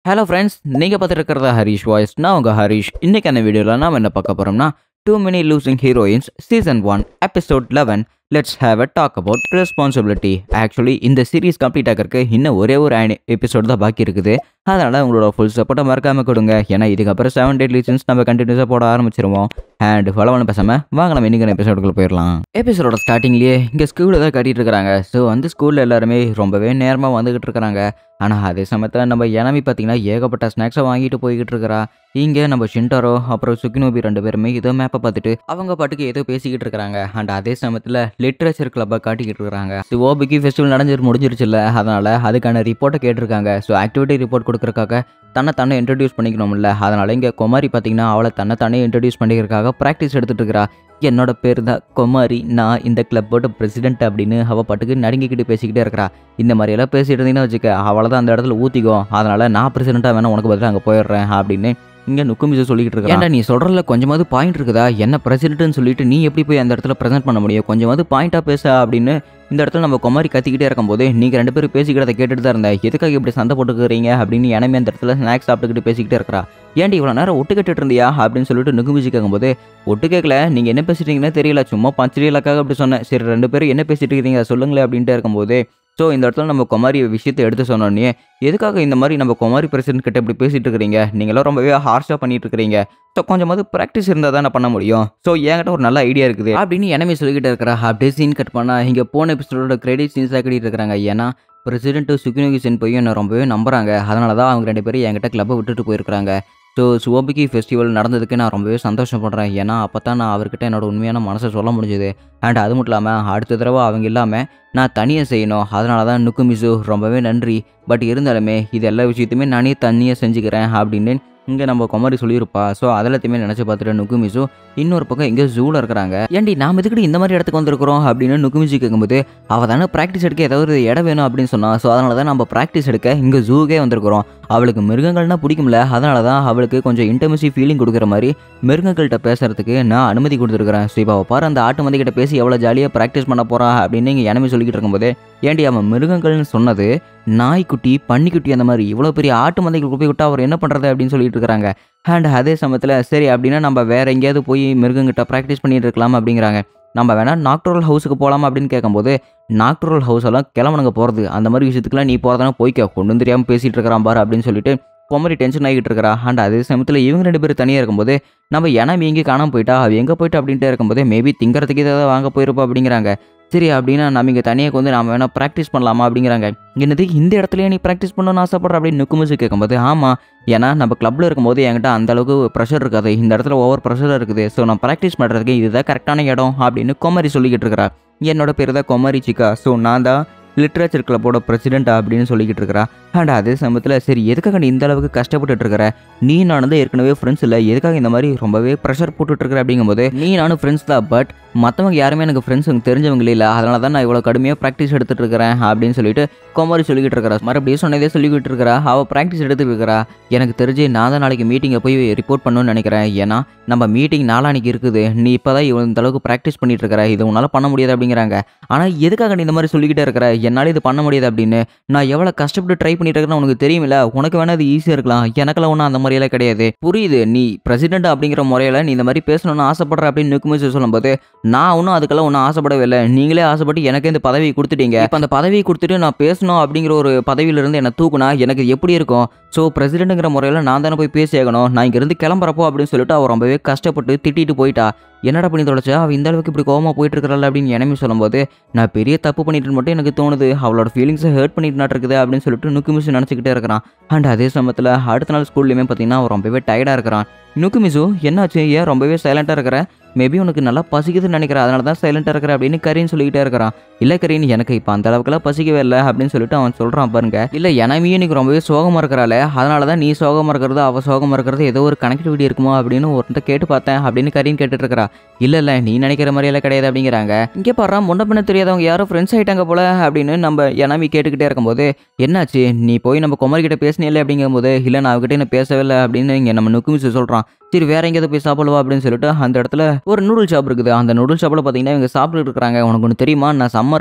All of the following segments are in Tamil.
ஹலோ ஃப்ரெண்ட்ஸ் நீங்கள் பார்த்துட்டு இருக்கிறதா ஹரிஷ் வாய்ஸ் நான் உங்கள் ஹரிஷ் இன்னைக்கான வீடியோவில் நாம் என்ன பார்க்க போகிறோம்னா two many losing heroines season one episode eleven let's have a talk about responsibility actually இந்த சீரிஸ் கம்ப்ளீட் ஆகிறதுக்கு இன்னும் ஒரே ஒரு எபிசோட் தான் பாக்கி இருக்குது அதனால் உங்களோட ஃபுல் சப்போர்ட்டை மறக்காமல் கொடுங்க ஏன்னா இதுக்கப்புறம் செவன் டேட் லீசன்ஸ் நம்ம கண்டினியூஸாக போட ஆரம்பிச்சிருவோம் அண்ட் ஃபாலோவனு பேசாமல் வாங்க நம்ம இன்னைக்கு எபிசோடுக்குள்ள போயிடலாம் எபிசோட ஸ்டார்டிங்லேயே இங்கே ஸ்கூலில் தான் கட்டிட்டு இருக்காங்க ஸோ அந்த ஸ்கூலில் எல்லாருமே ரொம்பவே நேரமாக வந்துகிட்டு இருக்கிறாங்க ஆனால் அதே சமயத்தில் நம்ம எனமி பார்த்தீங்கன்னா ஏகப்பட்ட ஸ்நாக்ஸை வாங்கிட்டு போய்கிட்டு இருக்கிறா இங்கே நம்ம ஷின்டாரோ அப்புறம் சுக்கினோபி ரெண்டு பேருமே இதோ மேப்பை பார்த்துட்டு அவங்க பாட்டுக்கு ஏதோ பேசிக்கிட்டு இருக்காங்க அண்ட் அதே சமயத்தில் லிட்ரேச்சர் கிளப்பை காட்டிக்கிட்டு இருக்காங்க சிவோபிக்கு ஃபெஸ்டிவல் நடந்துட்டு முடிஞ்சிருச்சுல்ல அதனால் அதுக்கான ரிப்போர்ட்டை கேட்டிருக்காங்க ஸோ ஆக்டிவிட்டி ரிப்போர்ட் கொடுக்குறக்காக தன்னை தானே இன்ட்ரடியூஸ் பண்ணிக்கணும்ல அதனால் இங்கே குமாரி பார்த்தீங்கன்னா அவளை தன்னை தானே இன்ட்ரடியூஸ் பண்ணிக்கிறதுக்காக ப்ராக்டிஸ் எடுத்துகிட்டு இருக்கிறா என்னோட பேர் தான் குமாரி நான் இந்த கிளப்போட பிரசிடென்ட் அப்படின்னு அவள் பாட்டுக்கு நடுங்கிக்கிட்டு பேசிக்கிட்டே இருக்கிறா இந்த மாதிரியெல்லாம் பேசிட்டு இருந்தீங்கன்னா வச்சுக்க அவளை தான் அந்த இடத்துல ஊற்றிக்கும் அதனால் நான் பிரசிடெண்ட்டாக வேணா உனக்கு பதிலாக அங்கே போயிடுறேன் அப்படின்னு இங்கே நுக்குமிச்சு சொல்லிக்கிட்டு இருக்கா ஏன்டா நீ சொல்கிறதுல கொஞ்சமாவது பாயிண்ட் இருக்குதா என்ன பிரசிடென்ட்னு சொல்லிட்டு நீ எப்படி போய் அந்த இடத்துல ப்ரெசென்ட் பண்ண முடியும் கொஞ்சமாவது பாயிண்டாக பேச அப்படின்னு இந்த இடத்துல நம்ம குமாரி கத்திக்கிட்டே இருக்கும்போது நீங்கள் ரெண்டு பேரும் பேசிக்கிறத கேட்டுட்டு தான் இருந்தேன் எதுக்காக இப்படி சண்டை போட்டுக்கிறீங்க அப்படின்னு எனமே அந்த இடத்துல ஸ்நாக்ஸ் சாப்பிட்டுக்கிட்டு பேசிக்கிட்டே இருக்கிறா ஏன்டி இவ்வளோ நேரம் ஒட்டு கேட்டுட்டு இருந்தியா அப்படின்னு சொல்லிட்டு நுகுமிச்சு கேட்கும்போது ஒட்டு கேட்கல நீங்கள் என்ன பேசிட்டீங்கன்னு தெரியல சும்மா பஞ்சரியலுக்காக அப்படி சொன்னேன் சரி ரெண்டு பேரும் என்ன பேசிட்டு இருக்கீங்க அதை சொல்லுங்களேன் அப்படின்ட்டு இருக்கும்போது ஸோ இந்த இடத்துல நம்ம குமாரி விஷயத்தை எடுத்து சொன்னோடனே எதுக்காக இந்த மாதிரி நம்ம குமாரி பிரசிடென்ட் கிட்ட இப்படி பேசிட்டு இருக்கிறீங்க நீங்களும் ரொம்பவே ஹார்ஷாக பண்ணிட்டு இருக்கிறீங்க ஸோ கொஞ்சமாவது ப்ராக்டிஸ் இருந்தால் தான் பண்ண முடியும் ஸோ என்கிட்ட ஒரு நல்ல ஐடியா இருக்குது அப்படின்னு எனமே சொல்லிக்கிட்டு இருக்கிறா அப்படியே சீன் கட் பண்ணால் இங்கே போன எபிசோடோட கிரெடிட் சீன்ஸாக கட்டிட்டு இருக்கிறாங்க ஏன்னா பிரசிடென்ட் சுக்கினோகி சென் போய் என்னை ரொம்பவே நம்புறாங்க அதனால தான் அவங்க ரெண்டு பேரும் என்கிட்ட கிளப்பை விட்டுட்டு போயிருக்கிறாங்க ஸோ சுவோபிகி ஃபெஸ்டிவல் நடந்ததுக்கு நான் ரொம்பவே சந்தோஷப்படுறேன் ஏன்னா அப்போ தான் நான் அவர்கிட்ட என்னோட உண்மையான மனசை சொல்ல முடிஞ்சுது அண்ட் அது மட்டும் இல்லாமல் அடுத்த தடவை அவங்க இல்லாமல் நான் தனியாக செய்யணும் அதனால தான் நுக்குமிசு ரொம்பவே நன்றி பட் இருந்தாலுமே இது எல்லா விஷயத்தையுமே நானே தனியாக செஞ்சுக்கிறேன் அப்படின்னு இங்கே நம்ம குமாரி சொல்லியிருப்பா ஸோ அதெல்லாத்தையுமே நினச்சி பார்த்துட்டு நுக்குமிசு இன்னொரு பக்கம் இங்கே ஜூவில் இருக்கிறாங்க ஏன்டி நாம் எதுக்கிட்டு இந்த மாதிரி இடத்துக்கு வந்திருக்கிறோம் அப்படின்னு நுக்குமிச்சு கேட்கும்போது அவள் தானே ப்ராக்டிஸ் எடுக்க ஏதாவது ஒரு இடம் வேணும் அப்படின்னு சொன்னா ஸோ அதனால தான் நம்ம ப்ராக்டிஸ் எடுக்க இங்கே ஜூக்கே வந்திருக்கிறோம் அவளுக்கு மிருகங்கள்னா பிடிக்கும்ல அதனால தான் அவளுக்கு கொஞ்சம் இன்டர்மசி ஃபீலிங் கொடுக்குற மாதிரி மிருகங்கள்கிட்ட பேசுறதுக்கு நான் அனுமதி கொடுத்துருக்கிறேன் ஸோ இப்போ அவள் பாரு அந்த ஆட்டு மந்திக்கிட்ட பேசி எவ்வளோ ஜாலியாக ப்ராக்டிஸ் பண்ண போறா அப்படின்னு இங்கே எனமே சொல்லிக்கிட்டு இருக்கும்போது ஏன்டி அவன் மிருகங்கள்னு சொன்னது நாய்க்குட்டி பன்னிக்குட்டி அந்த மாதிரி இவ்வளோ பெரிய ஆட்டு மந்தைக்கு போய் விட்டா அவர் என்ன பண்ணுறது அப்படின்னு சொல்லிட்டு இருக்கிறாங்க அண்ட் அதே சமயத்தில் சரி அப்படின்னா நம்ம வேற எங்கேயாவது போய் மிருகங்கிட்ட ப்ராக்டிஸ் பண்ணிட்டு இருக்கலாம் அப்படிங்கிறாங்க நம்ம வேணால் நாக்டோரல் ஹவுஸுக்கு போகலாமா அப்படின்னு கேட்கும்போது நாக்டோரல் ஹவுஸ் எல்லாம் கிளம்புனுங்க போகிறது அந்த மாதிரி விஷயத்துக்குலாம் நீ போகிறதானே போய்க்க ஒன்றும் தெரியாமல் பேசிகிட்டு இருக்கிறான் பாரு அப்படின்னு சொல்லிட்டு பொம்மரி டென்ஷன் ஆகிட்டு இருக்கிறா அண்ட் அதே சமயத்தில் இவங்க ரெண்டு பேரும் தனியாக இருக்கும்போது நம்ம எனமே இங்கே காணாமல் போயிட்டா அவள் எங்கே போயிட்டா அப்படின்ட்டு இருக்கும்போது மேபி திங்கிறதுக்கு ஏதாவது வாங்க போயிருப்பா அப்படிங்கிறாங்க சரி அப்படின்னா நம்ம இங்கே தனியாக வந்து நாம வேணால் ப்ராக்டிஸ் பண்ணலாமா அப்படிங்கிறாங்க என்னது இந்த இடத்துலயே நீ ப்ராக்டிஸ் பண்ணணும்னு ஆசைப்படுற அப்படின்னு நுக்குமிச்சு கேட்கும்போது ஆமாம் ஏன்னா நம்ம கிளப்பில் இருக்கும்போது என்கிட்ட அந்த அளவுக்கு ப்ரெஷர் இருக்காது இந்த இடத்துல ஓவர் ப்ரெஷர் இருக்குது ஸோ நான் ப்ராக்டிஸ் பண்ணுறதுக்கு இதுதான் கரெக்டான இடம் அப்படின்னு கொமரி சொல்லிக்கிட்டு இருக்கிறா என்னோட பேர் தான் கொமரி சிக்கா ஸோ நான் தான் லிட்ரேச்சர் கிளப்போட பிரசிடென்ட் அப்படின்னு சொல்லிக்கிட்டு இருக்கிறா அண்ட் அதே சமயத்தில் சரி எதுக்காக நீ இந்த அளவுக்கு கஷ்டப்பட்டுட்டு இருக்கிற நீ நான் தான் ஏற்கனவே ஃப்ரெண்ட்ஸ் இல்லை எதுக்காக இந்த மாதிரி ரொம்பவே ப்ரெஷர் போட்டுட்டு இருக்கிற அப்படிங்கும்போது நீ நானும் ஃப்ரெண்ட்ஸ் தான் பட் மற்றவங்க யாருமே எனக்கு ஃப்ரெண்ட்ஸ் எனக்கு தெரிஞ்சவங்களே இல்லை அதனால தான் நான் இவ்வளோ கடுமையாக ப்ராக்டிஸ் எடுத்துட்டு இருக்கிறேன் அப்படின்னு சொல்லிட்டு கோமாரி சொல்லிக்கிட்டு இருக்கிறா மறுபடியும் சொன்னதே சொல்லிக்கிட்டு இருக்கிறா அவள் ப்ராக்டிஸ் எடுத்துட்டு இருக்கிறா எனக்கு தெரிஞ்சு நான் தான் நாளைக்கு மீட்டிங்கை போய் ரிப்போர்ட் பண்ணணும்னு நினைக்கிறேன் ஏன்னா நம்ம மீட்டிங் நாளானிக்கு இருக்குது நீ இப்போ தான் இவ்வளோ இந்த அளவுக்கு ப்ராக்டிஸ் பண்ணிட்டு இருக்கிற இது உன்னால் பண்ண முடியாது அப்படிங்கிறாங்க ஆனால் எதுக்காக நீ இந்த மாதிரி சொல்லிக்கிட்டே இருக்கிற என்னால் இது பண்ண முடியாது அப்படின்னு நான் எவ்வளோ கஷ்டப்பட்டு ட்ரை பண்ணிட்டு இருக்கேன்னு உனக்கு தெரியுமில்ல உனக்கு வேணா அது ஈஸியாக இருக்கலாம் எனக்கெல்லாம் ஒன்றும் அந்த மாதிரியெல்லாம் கிடையாது புரியுது நீ பிரசிடென்ட் அப்படிங்கிற முறையில் நீ இந்த மாதிரி பேசணும்னு ஆசைப்படுற அப்படின்னு நுக்குமிச்சு சொல்லும்போது நான் ஒன்றும் அதுக்கெல்லாம் ஒன்றும் ஆசைப்படவே இல்லை நீங்களே ஆசைப்பட்டு எனக்கு இந்த பதவியை கொடுத்துட்டீங்க இப்போ அந்த பதவியை கொடுத்துட்டு நான் பேசணும் அப்படிங்கிற ஒரு பதவியிலிருந்து என்னை தூக்குனா எனக்கு எப்படி இருக்கும் ஸோ பிரசிடென்ட்டுங்கிற முறையில் நான் தானே போய் பேசி ஆகணும் நான் இங்கேருந்து கிளம்புறப்போ அப்படின்னு சொல்லிட்டு அவள் ரொம்பவே கஷ்டப்பட்டு திட்டிட்டு போயிட்டா என்னடா பண்ணி தொலைச்சா அவள் இந்த அளவுக்கு இப்படி கோவமாக போயிட்டு இருக்கிறாள் அப்படின்னு எனமே சொல்லும்போது நான் பெரிய தப்பு பண்ணிட்டு மட்டும் எனக்கு தோணுது அவளோட ஃபீலிங்ஸை ஹர்ட் பண்ணிட்டு இருக்குது அப்படின்னு சொல்லிட்டு நுக்குமிசு நினச்சிக்கிட்டே இருக்கிறான் அண்ட் அதே சமயத்தில் அடுத்த நாள் ஸ்கூல்லையுமே பார்த்தீங்கன்னா அவன் ரொம்பவே டயர்டாக இருக்கிறான் நுக்குமிசு என்னாச்சு ஏன் ரொம்பவே சைலண்ட்டாக இருக்கிற மேபி உனக்கு நல்லா பசிக்குதுன்னு நினைக்கிறேன் அதனால தான் சைலண்ட்டாக இருக்கிற அப்படின்னு கரீன் சொல்லிக்கிட்டே இருக்கிறான் இல்லை கரீன் எனக்கு இப்போ அந்த அளவுக்குலாம் பசிக்கவே இல்லை அப்படின்னு சொல்லிட்டு அவன் சொல்கிறான் பாருங்க இல்லை எனமே எனக்கு ரொம்பவே சோகமாக இருக்கிறாளே அதனால தான் நீ சோகமாக இருக்கிறது அவள் சோகமாக இருக்கிறது ஏதோ ஒரு கனெக்டிவிட்டி இருக்குமோ அப்படின்னு ஒருத்த கேட்டு பார்த்தேன் அப்படின்னு கரீன் கேட்டுட்டு இருக்கிறா இல்லை இல்லை நீ நினைக்கிற மாதிரி எல்லாம் கிடையாது அப்படிங்கிறாங்க இங்கே பாரு முன்ன பின்ன தெரியாதவங்க யாரும் ஃப்ரெண்ட்ஸ் ஆகிட்டாங்க போல அப்படின்னு நம்ம எனமி கேட்டுக்கிட்டே இருக்கும்போது என்னாச்சு நீ போய் நம்ம குமரிக்கிட்ட பேசினில்லை அப்படிங்கும்போது இல்லை நான் அவகிட்ட என்ன பேசவே இல்லை அப்படின்னு இங்கே நம்ம நுக்குமிச்சு சொல்கிறான் சரி வேற எங்கேயாவது போய் சாப்பிடுவா அப்படின்னு சொல்லிட்டு அந்த இடத்துல ஒரு நூடுல் ஷாப் இருக்குது அந்த நூடுல் ஷாப்பில் பார்த்தீங்கன்னா இவங்க சாப்பிட்டு இருக்கிறாங்க உனக்கு ஒன்று தெரியுமா நான் சம்மரில்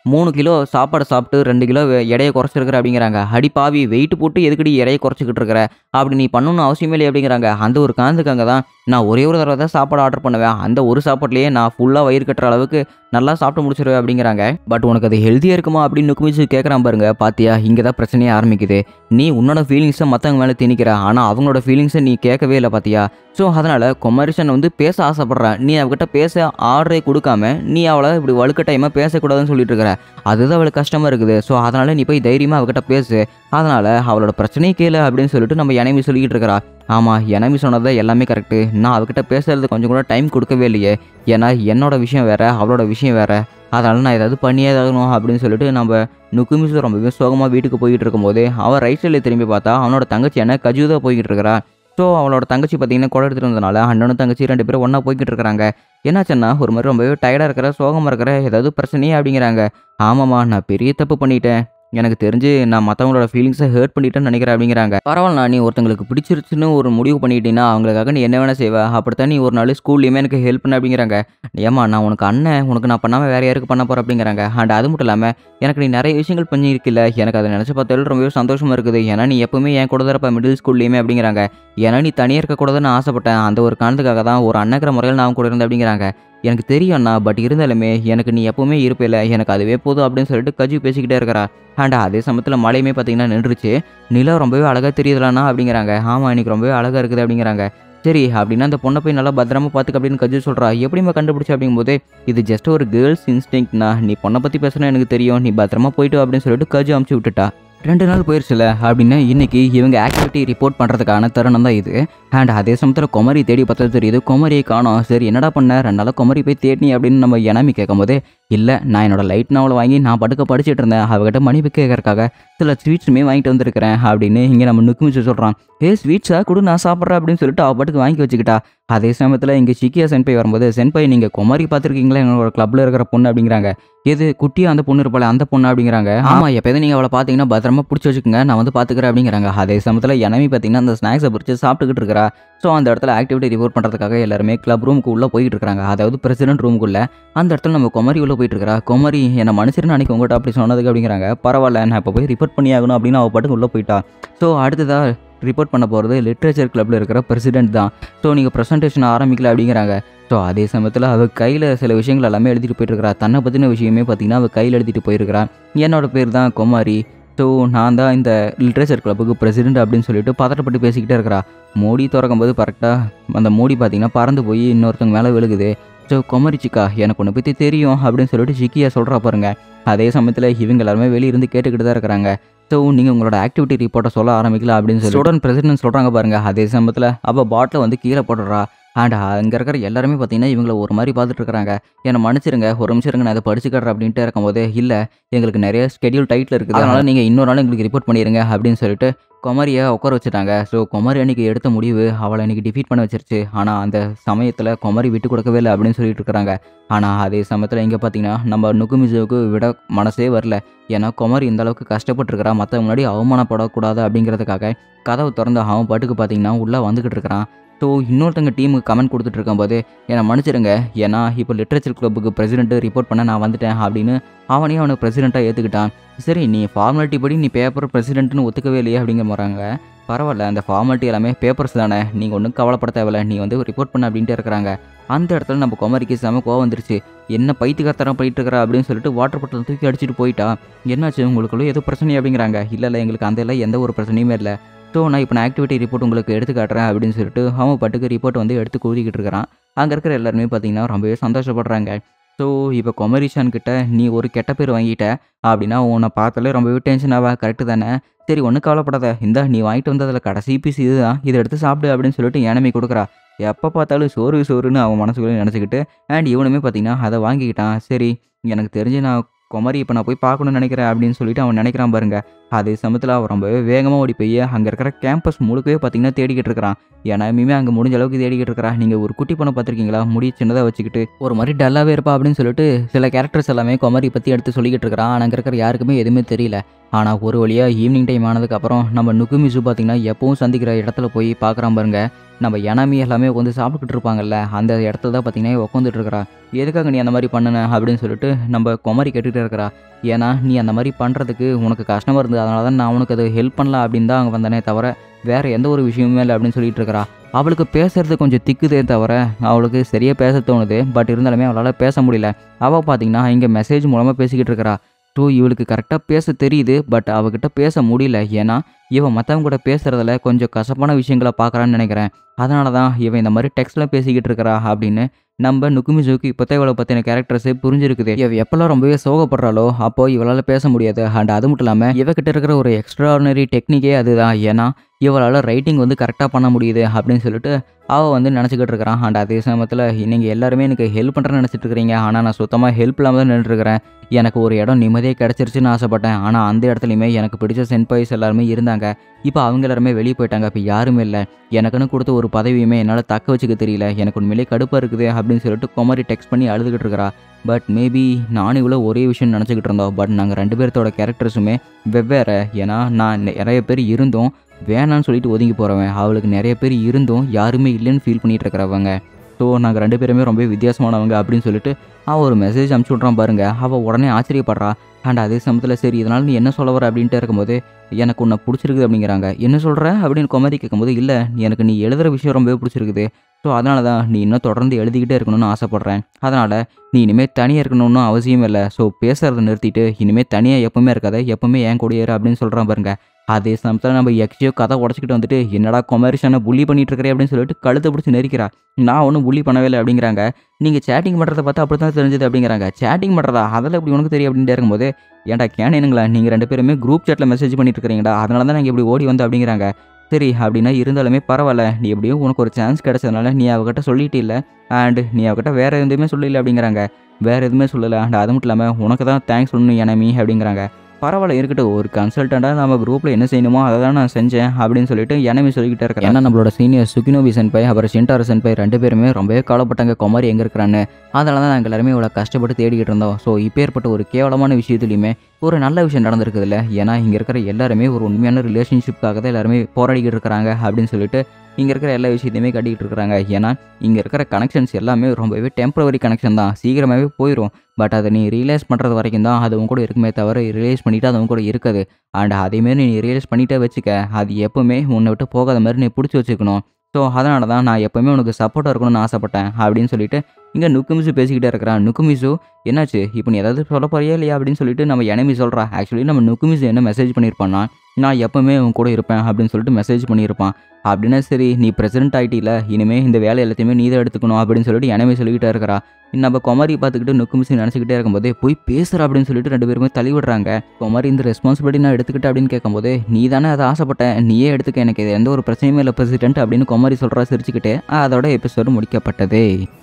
மூணு கிலோ சாப்பாடு சாப்பிட்டு ரெண்டு கிலோ வெ- எடையை குறைச்சிருக்கிற அப்படிங்கிறாங்க அடி பாவி வெயிட் போட்டு எதுக்கடி எடையை குறைச்சிக்கிட்டு இருக்கிற அப்படி நீ பண்ணணும்னு அவசியமே இல்லை அப்படிங்கிறாங்க அந்த ஒரு காரணத்துக்காக தான் நான் ஒரே ஒரு தடவை தான் சாப்பாடு ஆர்டர் பண்ணுவேன் அந்த ஒரு சாப்பாட்லேயே நான் ஃபுல்லாக வயிறு கட்டுற அளவுக்கு நல்லா சாப்பிட்டு முடிச்சிருவேன் அப்படிங்கிறாங்க பட் உனக்கு அது ஹெல்த்தியாக இருக்குமா அப்படின்னு நுக்குமிச்சு கேட்குறான் பாருங்க பாத்தியா இங்கே தான் பிரச்சனையே ஆரம்பிக்குது நீ உன்னோட ஃபீலிங்ஸை மற்றவங்க மேலே திணிக்கிற ஆனால் அவங்களோட ஃபீலிங்ஸை நீ கேட்கவே இல்லை பாத்தியா ஸோ அதனால் குமரிசன் வந்து பேச ஆசைப்படுறான் நீ அவகிட்ட பேச ஆர்டரே கொடுக்காம நீ அவளை இப்படி வலுக்கட்டாயமாக பேசக்கூடாதுன்னு சொல்லிட்டு இருக்கிற அதுதான் அவளுக்கு கஷ்டமாக இருக்குது ஸோ அதனால் நீ போய் தைரியமாக அவகிட்ட பேசு அதனால் அவளோட பிரச்சனையை கேளு அப்படின்னு சொல்லிட்டு நம்ம எனமி சொல்லிக்கிட்டு இருக்கிறா ஆமாம் எனமி சொன்னது எல்லாமே கரெக்டு நான் அவகிட்ட பேசுறது கொஞ்சம் கூட டைம் கொடுக்கவே இல்லையே ஏன்னா என்னோட விஷயம் வேற அவளோட விஷயம் வேற அதனால் நான் ஏதாவது பண்ணியே ஆகணும் அப்படின்னு சொல்லிட்டு நம்ம நுக்குமிசு ரொம்பவே சோகமாக வீட்டுக்கு போயிட்டு இருக்கும்போது அவன் ரைட் சைடில் திரும்பி பார்த்தா அவனோட தங்கச்சி என்ன கஜுதா போய்கிட்டு இருக்கிறா ஸோ அவளோட தங்கச்சி பார்த்தீங்கன்னா கொடை எடுத்துட்டு வந்தனால அண்ணனும் தங்கச்சி ரெண்டு பேரும் ஒன்றா போய்கிட்டு இருக்கிறாங்க என்னாச்சுன்னா ஒரு மாதிரி ரொம்பவே டயர்டாக இருக்கிற சோகமாக இருக்கிற ஏதாவது பிரச்சனையே அப்படிங்கிறாங்க ஆமாம்மா நான் பெரிய தப்பு பண்ணிட்டேன் எனக்கு தெரிஞ்சு நான் மற்றவங்களோட ஃபீலிங்ஸை ஹர்ட் பண்ணிட்டேன்னு நினைக்கிறேன் அப்படிங்கிறாங்க பரவாயில்ல நீ ஒருத்தங்களுக்கு பிடிச்சிருச்சுன்னு ஒரு முடிவு பண்ணிட்டீங்கன்னா அவங்களுக்காக நீ என்ன வேணால் செய்வ அப்படித்தான் நீ ஒரு நாள் ஸ்கூல்லையுமே எனக்கு ஹெல்ப் பண்ண அப்படிங்கிறாங்க ஏமா நான் உனக்கு அண்ணன் உனக்கு நான் பண்ணாமல் வேற யாருக்கு பண்ண போகிறேன் அப்படிங்கிறாங்க அண்ட் அது மட்டும் இல்லாமல் எனக்கு நீ நிறைய விஷயங்கள் பண்ணியிருக்கில்ல எனக்கு அதை நினச்சி பார்த்தாலும் ரொம்பவே சந்தோஷமாக இருக்குது ஏன்னா நீ எப்பவுமே என் கூட தான் இருப்ப மிடில் ஸ்கூல்லையுமே அப்படிங்கிறாங்க ஏன்னா நீ தனியாக இருக்கக்கூடாதுன்னு ஆசைப்பட்டேன் அந்த ஒரு காரணத்துக்காக தான் ஒரு அண்ணக்கிற முறையில் நான் கூட இருந்தேன் அப்படிங்கிறாங்க எனக்கு தெரியும்ண்ணா பட் இருந்தாலுமே எனக்கு நீ எப்பவுமே இருப்பில்ல எனக்கு அதுவே போதும் அப்படின்னு சொல்லிட்டு கஜு பேசிக்கிட்டே இருக்கிறா அண்ட் அதே சமயத்தில் மழையுமே பார்த்தீங்கன்னா நின்றுச்சு நிலா ரொம்பவே அழகாக தெரியுதுலாண்ணா அப்படிங்கிறாங்க ஆமாம் இன்னைக்கு ரொம்பவே அழகாக இருக்குது அப்படிங்கிறாங்க சரி அப்படின்னா அந்த பொண்ணை போய் நல்லா பத்திரமா பார்த்துக்க அப்படின்னு கஜு சொல்கிறா எப்படிமா கண்டுபிடிச்ச அப்படிங்கும்போது இது ஜஸ்ட் ஒரு கேர்ள்ஸ் இன்ஸ்டிங்க்னா நீ பொண்ணை பற்றி பேசுனா எனக்கு தெரியும் நீ பத்திரமா போயிட்டு வா அப்படின்னு சொல்லிட்டு கஜு அமுச்சு விட்டுட்டா ரெண்டு நாள் போயிருச்சுல அப்படின்னு இன்னைக்கு இவங்க ஆக்டிவிட்டி ரிப்போர்ட் பண்ணுறதுக்கான தருணம் தான் இது அண்ட் அதே சமயத்தில் குமரி தேடி பார்த்தது தெரியுது குமரியை காணோம் சரி என்னடா பண்ண ரெண்டு நாளாக குமரி போய் தேடினி அப்படின்னு நம்ம எனமி கேட்கும்போது இல்லை நான் என்னோட லைட் நாவலை வாங்கி நான் படுக்க படிச்சுட்டு இருந்தேன் அவகிட்ட மன்னிப்பு கேட்கறக்காக சில ஸ்வீட்ஸுமே வாங்கிட்டு வந்திருக்கிறேன் அப்படின்னு இங்கே நம்ம நுக்குமிச்சு சொல்கிறான் ஏ ஸ்வீட்ஸா கொடு நான் சாப்பிட்றேன் அப்படின்னு சொல்லிட்டு அவள் பாட்டுக்கு வாங்கி வச்சுக்கிட்டா அதே சமயத்தில் இங்கே சிக்கியா சென்பை வரும்போது சென்பை நீங்கள் குமரி பார்த்துருக்கீங்களா எங்களோட கிளப்பில் இருக்கிற பொண்ணு அப்படிங்கிறாங்க எது குட்டியா அந்த பொண்ணு இருப்பாள் அந்த பொண்ணு அப்படிங்கிறாங்க ஆமாம் எப்போதும் நீங்கள் அவளை பார்த்தீங்கன்னா பத்திரமா பிடிச்சி வச்சுக்கோங்க நான் வந்து பார்த்துக்கிறேன் அப்படிங்கிறாங்க அதே சமயத்தில் எனமி பார்த்தீங்கன்னா அந்த ஸ்நாக்ஸை பிடிச்சி சாப்பிட்டுக்கிட்டு இருக்கிறா ஸோ அந்த இடத்துல ஆக்டிவிட்டி ரிப்போர்ட் பண்ணுறதுக்காக எல்லாருமே கிளப் ரூமுக்கு உள்ளே போயிட்டு இருக்காங்க அதாவது பிரசிடென்ட் ரூமுக்குள்ளே அந்த இடத்துல நம்ம குமரி உள்ள போயிட்டு இருக்கா குமரி என்னை மனுஷன் அன்னைக்கு உங்கள்கிட்ட அப்படி சொன்னதுக்கு அப்படிங்கிறாங்க பரவாயில்ல நான் இப்போ போய் ரிப்போர்ட் பண்ணி ஆகணும் அப்படின்னு அவள் பாட்டுக்கு உள்ளே போயிட்டா ஸோ அடுத்ததாக ரிப்போர்ட் பண்ண போகிறது லிட்ரேச்சர் கிளப்பில் இருக்கிற பிரசிடென்ட் தான் ஸோ நீங்கள் ப்ரெசன்டேஷன் ஆரம்பிக்கல அப்படிங்கிறாங்க ஸோ அதே சமயத்தில் அவள் கையில் சில விஷயங்கள் எல்லாமே எழுதிட்டு போயிட்டு இருக்கிறா தன்னை பற்றின விஷயமே பார்த்தீங்கன்னா அவள் கையில் எழுதிட்டு போயிருக்கிறா என்னோட பேர் தான் குமாரி ஸோ நான் தான் இந்த லிட்ரேச்சர் கிளப்புக்கு பிரசிடென்ட் அப்படின்னு சொல்லிட்டு பதட்டப்பட்டு பேசிக்கிட்டே இருக்கிறா மோடி திறக்கும் போது கரெக்டாக அந்த மோடி பார்த்தீங்கன்னா பறந்து போய் இன்னொருத்தவங்க மேலே விழுகுது ஸோ குமரி சிக்கா எனக்கு ஒன்று பற்றி தெரியும் அப்படின்னு சொல்லிட்டு சிக்கியா சொல்கிறா பாருங்க அதே சமயத்தில் இவங்க எல்லாருமே வெளிய இருந்து கேட்டுக்கிட்டு தான் இருக்கிறாங்க ஸோ நீங்கள் உங்களோட ஆக்டிவிட்டி ரிப்போர்ட்டை சொல்ல ஆரம்பிக்கல அப்படின்னு சொல்லி ஸ்டூடெண்ட் பிரசிடென்ட் சொல்கிறாங்க பாருங்க அதே சமயத்தில் அவள் பாட்டில் வந்து கீழே போட்டுடுறா அண்ட் அங்கே இருக்கிற எல்லாருமே பார்த்தீங்கன்னா இவங்கள ஒரு மாதிரி பார்த்துட்டு இருக்கிறாங்க என்னை மன்னிச்சிருங்க ஒரு நிமிஷம் இருங்க நான் அதை படிச்சுக்கிறேன் அப்படின்ட்டு இருக்கும்போது இல்லை எங்களுக்கு நிறைய ஸ்கெடியூல் டைட்டில் இருக்குது அதனால் நீங்கள் இன்னொரு நாள் எங்களுக்கு ரிப்போர்ட் பண்ணிடுங்க அப்படின்னு சொல்லிட்டு குமரியை உட்கார வச்சுட்டாங்க ஸோ குமரி அன்னைக்கு எடுத்த முடிவு அவளை இன்னைக்கு டிஃபீட் பண்ண வச்சிருச்சு ஆனால் அந்த சமயத்தில் குமரி விட்டு கொடுக்கவே இல்லை அப்படின்னு சொல்லிட்டு இருக்கிறாங்க ஆனால் அதே சமயத்தில் இங்கே பார்த்தீங்கன்னா நம்ம நுகுமிசுவுக்கு விட மனசே வரல ஏன்னா குமரி இந்த அளவுக்கு கஷ்டப்பட்டுருக்கிறா மற்ற முன்னாடி அவமானப்படக்கூடாது அப்படிங்கிறதுக்காக கதவு திறந்து அவன் பாட்டுக்கு பார்த்தீங்கன்னா உள்ளே வந்துக்கிட்டு இருக்கிறான் ஸோ இன்னொருத்தங்க டீமுக்கு கமெண்ட் கொடுத்துட்டு இருக்கும்போது என்னை மன்னிச்சிருங்க ஏன்னா இப்போ லிட்ரேச்சர் கிளப்புக்கு பிரசிடென்ட் ரிப்போர்ட் பண்ண நான் வந்துட்டேன் அப்படின்னு அவனையும் அவனுக்கு பிரசிடெண்ட்டாக ஏற்றுக்கிட்டான் சரி நீ ஃபார்மாலிட்டி படி நீ பேப்பர் பிரசிடென்ட்னு ஒத்துக்கவே இல்லையே அப்படிங்கிற போகிறாங்க பரவாயில்ல அந்த ஃபார்மாலிட்டி எல்லாமே பேப்பர்ஸ் தானே நீங்கள் ஒன்றும் கவலைப்பட தேவையில்ல நீ வந்து ரிப்போர்ட் பண்ண அப்படின்ட்டு இருக்கிறாங்க அந்த இடத்துல நம்ம குமரிக்கு செம கோவம் வந்துருச்சு என்ன பைத்தியக்காரத்தனம் போயிட்டு இருக்கிறா அப்படின்னு சொல்லிட்டு வாட்டர் பாட்டில் தூக்கி அடிச்சிட்டு போயிட்டா என்னாச்சு உங்களுக்குள்ள எதுவும் பிரச்சனை அப்படிங்கிறாங்க இல்லை இல்லை எங்களுக்கு அந்த எல்லாம் எந்த ஒரு பிரச்சனையுமே இல்லை ஸோ நான் இப்போ நான் ஆக்டிவிட்டி ரிப்போர்ட் உங்களுக்கு எடுத்து காட்டுறேன் அப்படின்னு சொல்லிட்டு அவன் பாட்டுக்கு ரிப்போர்ட் வந்து எடுத்து கூறிக்கிட்டு இருக்கிறான் அங்கே இருக்கிற எல்லாருமே பார்த்தீங்கன்னா ரொம்பவே சந்தோஷப்படுறாங்க ஸோ இப்போ கொமரிஷான் கிட்ட நீ ஒரு கெட்ட பேர் வாங்கிட்ட அப்படின்னா உன்னை பார்த்தாலே ரொம்பவே டென்ஷன் ஆவா கரெக்டு தானே சரி ஒன்றும் கவலைப்படாத இந்தா நீ வாங்கிட்டு வந்ததில் கடைசி பீஸ் இதுதான் இதை எடுத்து சாப்பிடு அப்படின்னு சொல்லிட்டு எனமி கொடுக்குறா எப்போ பார்த்தாலும் சோறு சோறுன்னு அவன் மனசுக்குள்ளே நினச்சிக்கிட்டு அண்ட் இவனுமே பார்த்தீங்கன்னா அதை வாங்கிக்கிட்டான் சரி எனக்கு தெரிஞ்சு நான் குமரி இப்போ நான் போய் பார்க்கணும்னு நினைக்கிறேன் அப்படின்னு சொல்லிட்டு அவன் நினைக்கிறான் பாருங்க அதே சமயத்தில் அவன் ரொம்பவே வேகமாக ஓடி போய் அங்கே இருக்கிற கேம்பஸ் முழுக்கவே பார்த்தீங்கன்னா தேடிக்கிட்டு இருக்கிறான் ஏன்னா இனிமே அங்கே முடிஞ்ச அளவுக்கு தேடிக்கிட்டு இருக்கிறான் நீங்கள் ஒரு குட்டி பொண்ணை பார்த்துருக்கீங்களா முடி சின்னதாக வச்சுக்கிட்டு ஒரு மாதிரி டல்லாகவே இருப்பா அப்படின்னு சொல்லிட்டு சில கேரக்டர்ஸ் எல்லாமே குமரி பற்றி எடுத்து சொல்லிக்கிட்டு இருக்கிறான் ஆனால் அங்கே இருக்கிற யாருக்குமே எதுவுமே தெரியல ஆனால் ஒரு வழியாக ஈவினிங் டைம் ஆனதுக்கப்புறம் நம்ம நுகுமிசு பார்த்தீங்கன்னா எப்பவும் சந்திக்கிற இடத்துல போய் பார்க்குறான் பாருங்க நம்ம எனமி எல்லாமே உட்காந்து சாப்பிட்டுக்கிட்டு இருப்பாங்கல்ல அந்த இடத்துல தான் பார்த்தீங்கன்னா உட்காந்துட்டு இருக்கிறா எதுக்காக நீ அந்த மாதிரி பண்ணுன அப்படின்னு சொல்லிட்டு நம்ம குமரி கேட்டுகிட்டே இருக்கிறா ஏன்னா நீ அந்த மாதிரி பண்ணுறதுக்கு உனக்கு கஷ்டமாக இருந்தது அதனால தான் நான் உனக்கு அது ஹெல்ப் பண்ணலாம் அப்படின்னு தான் அங்கே வந்தனே தவிர வேறு எந்த ஒரு விஷயமுமே இல்லை அப்படின்னு சொல்லிட்டு இருக்கிறா அவளுக்கு பேசுறது கொஞ்சம் திக்குதே தவிர அவளுக்கு சரியாக பேச தோணுது பட் இருந்தாலுமே அவளால் பேச முடியல அவள் பார்த்தீங்கன்னா இங்கே மெசேஜ் மூலமாக பேசிக்கிட்டு இருக்கிறா ஸோ இவளுக்கு கரெக்டாக பேச தெரியுது பட் அவகிட்ட பேச முடியல ஏன்னா இவன் மற்றவங்க கூட பேசுகிறதுல கொஞ்சம் கசப்பான விஷயங்களை பார்க்குறான்னு நினைக்கிறேன் அதனால தான் இவன் இந்த மாதிரி டெக்ஸ்ட்டில் பேசிக்கிட்டு இருக்கிறா அப்படின்னு நம்ம நுக்குமிசுக்கு இப்போத்தே இவளை பற்றின கேரக்டர்ஸே புரிஞ்சிருக்குது இவ எப்பெல்லாம் ரொம்பவே சோகப்படுறாளோ அப்போ இவளால் பேச முடியாது அண்ட் அது மட்டும் இல்லாமல் இவகிட்ட இருக்கிற ஒரு எக்ஸ்ட்ரானரி டெக்னிக்கே அதுதான் ஏன்னா இவளால் ரைட்டிங் வந்து கரெக்டாக பண்ண முடியுது அப்படின்னு சொல்லிட்டு அவள் வந்து நினச்சிக்கிட்டு இருக்கிறான் அண்ட் அதே சமயத்தில் நீங்கள் எல்லாருமே எனக்கு ஹெல்ப் பண்ணுறேன்னு நினச்சிட்டு இருக்கிறீங்க ஆனால் நான் சுத்தமாக ஹெல்ப் இல்லாமல் தான் நின்றுருக்கிறேன் எனக்கு ஒரு இடம் நிம்மதியாக கிடச்சிருச்சுன்னு ஆசைப்பட்டேன் ஆனால் அந்த இடத்துலையுமே எனக்கு பிடிச்ச சென்பாய்ஸ் எல்லாருமே இருந்தாங்க இப்போ அவங்க எல்லாருமே வெளியே போயிட்டாங்க இப்போ யாருமே இல்லை எனக்குன்னு கொடுத்த ஒரு பதவியுமே என்னால் தக்க வச்சுக்க தெரியல எனக்கு உண்மையிலே கடுப்பாக இருக்குது அப்படின்னு சொல்லிட்டு குமாரி டெக்ஸ்ட் பண்ணி அழுதுகிட்டு இருக்கிறா பட் மேபி நானும் இவ்வளோ ஒரே விஷயம் நினச்சிக்கிட்டு இருந்தோம் பட் நாங்கள் ரெண்டு பேர்த்தோட கேரக்டர்ஸுமே வெவ்வேறு ஏன்னா நான் நிறைய பேர் இருந்தோம் வேணான்னு சொல்லிட்டு ஒதுங்கி போகிறவன் அவளுக்கு நிறைய பேர் இருந்தும் யாருமே இல்லைன்னு ஃபீல் பண்ணிட்டு இருக்கிறவங்க ஸோ நாங்கள் ரெண்டு பேருமே ரொம்ப வித்தியாசமானவங்க அப்படின்னு சொல்லிட்டு அவள் ஒரு மெசேஜ் அனுப்பிச்சி விட்றான் பாருங்க அவள் உடனே ஆச்சரியப்படுறா அண்ட் அதே சமயத்தில் சரி இதனால் நீ என்ன சொல்ல வர அப்படின்ட்டு இருக்கும்போது எனக்கு உன்னை பிடிச்சிருக்குது அப்படிங்கிறாங்க என்ன சொல்கிற அப்படின்னு குமரி கேட்கும்போது இல்லை எனக்கு நீ எழுதுகிற விஷயம் ரொம்பவே பிடிச்சிருக்குது ஸோ அதனால தான் நீ இன்னும் தொடர்ந்து எழுதிக்கிட்டே இருக்கணும்னு ஆசைப்பட்றேன் அதனால் நீ இனிமேல் தனியாக இருக்கணும்னு அவசியம் இல்லை ஸோ பேசுகிறத நிறுத்திட்டு இனிமேல் தனியாக எப்பவுமே இருக்காத எப்பவுமே என் கூட ஏறு அப்படின்னு சொல்கிறான் பாருங்க அதே சமயத்தில் நம்ம எக்ஸியோ கதை உடச்சிக்கிட்டு வந்துட்டு என்னடா கொமர்ஷியான புள்ளி பண்ணிட்டு இருக்கிறே அப்படின்னு சொல்லிட்டு கழுத்தை பிடிச்சி நெரிக்கிறா நான் ஒன்றும் புள்ளி பண்ணவே இல்லை அப்படிங்கிறாங்க நீங்கள் சேட்டிங் பண்ணுறத பார்த்து அப்படி தான் தெரிஞ்சது அப்படிங்கிறாங்க சேட்டிங் பண்ணுறதா அதில் எப்படி உனக்கு தெரியும் அப்படின்ட்டு இருக்கும்போது ஏன்டா கேனுங்களா நீங்கள் ரெண்டு பேருமே குரூப் சேட்டில் மெசேஜ் பண்ணிட்டு இருக்கிறீங்கடா அதனால தான் நாங்கள் இப்படி ஓடி வந்து அப்படிங்கிறாங்க சரி அப்படின்னா இருந்தாலுமே பரவாயில்ல நீ எப்படியும் உனக்கு ஒரு சான்ஸ் கிடைச்சதுனால நீ அவகிட்ட சொல்லிட்டு இல்லை அண்ட் நீ அவகிட்ட வேறு எதுவுமே சொல்லல அப்படிங்கிறாங்க வேறு எதுவுமே சொல்லலை அண்ட் அது மட்டும் இல்லாமல் உனக்கு தான் தேங்க்ஸ் சொல்லணும் எனமி அப்படிங்கிறாங்க பரவாயில்ல இருக்கட்டும் ஒரு கன்சல்டண்ட்டாக நம்ம குரூப்பில் என்ன செய்யணுமோ அதை தான் நான் செஞ்சேன் அப்படின்னு சொல்லிட்டு எனமி சொல்லிக்கிட்டே இருக்கேன் ஏன்னா நம்மளோட சீனியர் சுகினோபி சென்பை அப்புறம் ஷின்டார் சென்பை ரெண்டு பேருமே ரொம்பவே கவலைப்பட்டாங்க குமாரி எங்கே இருக்கிறான்னு அதனால தான் நாங்கள் எல்லாருமே இவ்வளோ கஷ்டப்பட்டு தேடிக்கிட்டு இருந்தோம் ஸோ இப்போ ஏற்பட்ட ஒரு கேவலமான விஷயத்துலையுமே ஒரு நல்ல விஷயம் நடந்திருக்குதுல்ல ஏன்னா இங்கே இருக்கிற எல்லாருமே ஒரு உண்மையான ரிலேஷன்ஷிப்காக தான் எல்லாருமே போராடிக்கிட்டு இருக்கிறாங்க அப்படின்னு சொல்லிட்டு இங்கே இருக்கிற எல்லா விஷயத்தையுமே கட்டிக்கிட்டு இருக்கிறாங்க ஏன்னா இங்கே இருக்கிற கனெக்ஷன்ஸ் எல்லாமே ரொம்பவே டெம்பரவரி கனெக்ஷன் தான் சீக்கிரமாகவே போயிடும் பட் அதை நீ ரியலைஸ் பண்ணுறது வரைக்கும் தான் அது உன் கூட இருக்குமே தவிர ரியலைஸ் பண்ணிவிட்டு அது உன் கூட இருக்காது அண்ட் அதேமாரி நீ ரியலைஸ் பண்ணிட்டே வச்சுக்க அது எப்போவுமே உன்னை விட்டு போகாத மாதிரி நீ பிடிச்சி வச்சுக்கணும் ஸோ அதனால தான் நான் எப்போவுமே உனக்கு சப்போர்ட்டாக இருக்கணும்னு ஆசைப்பட்டேன் அப்படின்னு சொல்லிட்டு இங்கே நுக்குமிசு பேசிக்கிட்டே இருக்கிறான் நுக்குமிசு என்னாச்சு இப்போ நீ ஏதாவது சொல்ல போறியா இல்லையா அப்படின்னு சொல்லிட்டு நம்ம எனமி சொல்கிறா ஆக்சுவலி நம்ம நுக்குமிசு என்ன மெசேஜ் பண்ணியிருப்பான்னா நான் எப்போவுமே உன் கூட இருப்பேன் அப்படின்னு சொல்லிட்டு மெசேஜ் பண்ணியிருப்பான் அப்படின்னா சரி நீ பிரசிடென்ட் ஆகிட்டில இனிமேல் இந்த வேலை எல்லாத்தையுமே நீ தான் எடுத்துக்கணும் அப்படின்னு சொல்லிட்டு எனமே சொல்லிக்கிட்டே இருக்கிறா நம்ம குமாரி பார்த்துக்கிட்டு நுக்குமிசி நினச்சிக்கிட்டே இருக்கும்போது போய் பேசுகிற அப்படின்னு சொல்லிட்டு ரெண்டு பேருமே தள்ளி விடுறாங்க குமாரி இந்த ரெஸ்பான்சிபிலிட்டி நான் எடுத்துக்கிட்டேன் அப்படின்னு கேட்கும்போது நீ தானே அதை ஆசைப்பட்டேன் நீயே எடுத்துக்க எனக்கு இது எந்த ஒரு பிரச்சனையுமே இல்லை பிரசிடென்ட் அப்படின்னு குமாரி சொல்கிறா சிரிச்சுக்கிட்டு அதோட எபிசோடு முடிக்கப்பட்டதே